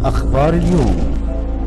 أخبار اليوم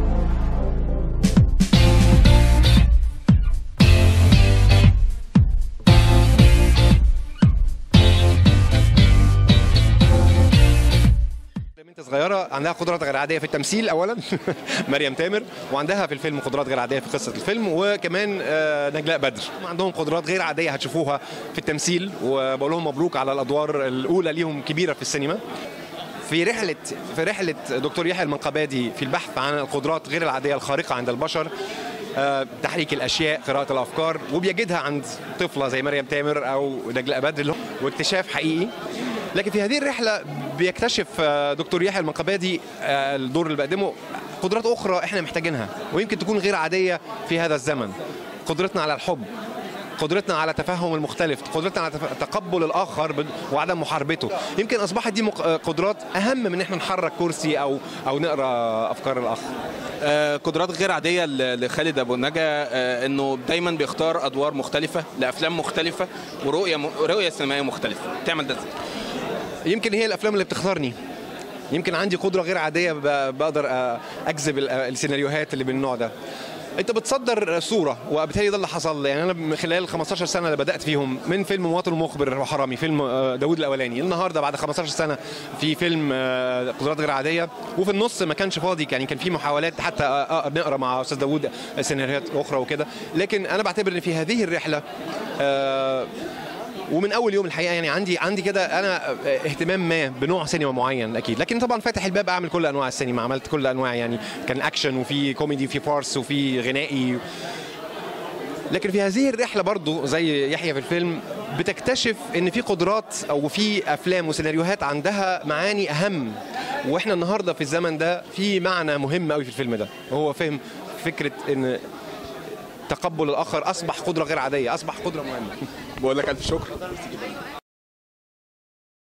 بنت صغيرة عندها قدرات غير عادية في التمثيل أولا مريم تامر وعندها في الفيلم قدرات غير عادية في قصة الفيلم وكمان آه، نجلاء بدر هم عندهم قدرات غير عادية هتشوفوها في التمثيل وبقول لهم مبروك على الأدوار الأولى ليهم كبيرة في السينما في رحلة في رحلة دكتور يحيى المنقبادي في البحث عن القدرات غير العادية الخارقة عند البشر آه، تحريك الاشياء قراءه الافكار وبيجدها عند طفله زي مريم تامر او نجلاء بدر واكتشاف حقيقي لكن في هذه الرحله بيكتشف آه، دكتور يحيى المنقبادي آه، الدور اللي بقدمه قدرات اخرى احنا محتاجينها ويمكن تكون غير عاديه في هذا الزمن قدرتنا على الحب قدرتنا على تفهم المختلف قدرتنا على تف- تقبل الاخر بد- وعدم محاربته يمكن اصبحت دي مق- قدرات اهم من ان احنا نحرك كرسي او او نقرا افكار الاخر آه، قدرات غير عاديه ل- لخالد ابو النجا آه، انه دايما بيختار ادوار مختلفه لافلام مختلفه ورؤيه م- رؤيه سينمائيه مختلفه تعمل ده ازاي يمكن هي الافلام اللي بتختارني يمكن عندي قدره غير عاديه ب- بقدر أ- اجذب ال- السيناريوهات اللي بالنوع ده انت بتصدر صوره وبالتالي ده اللي حصل يعني انا من خلال ال 15 سنه اللي بدات فيهم من فيلم مواطن مخبر وحرامي فيلم آه، داوود الاولاني النهارده بعد 15 سنه في فيلم آه، قدرات غير عاديه وفي النص ما كانش فاضي يعني كان في محاولات حتى آه، آه، نقرا مع استاذ داوود سيناريوهات اخرى وكده لكن انا بعتبر ان في هذه الرحله آه، ومن اول يوم الحقيقه يعني عندي عندي كده انا اهتمام ما بنوع سينما معين اكيد لكن طبعا فاتح الباب اعمل كل انواع السينما عملت كل انواع يعني كان اكشن وفي كوميدي وفي فارس وفي غنائي لكن في هذه الرحله برضو زي يحيى في الفيلم بتكتشف ان في قدرات او في افلام وسيناريوهات عندها معاني اهم واحنا النهارده في الزمن ده في معنى مهم قوي في الفيلم ده وهو فهم فكره ان تقبل الاخر اصبح قدره غير عاديه اصبح قدره مهمه بقول لك الف شكر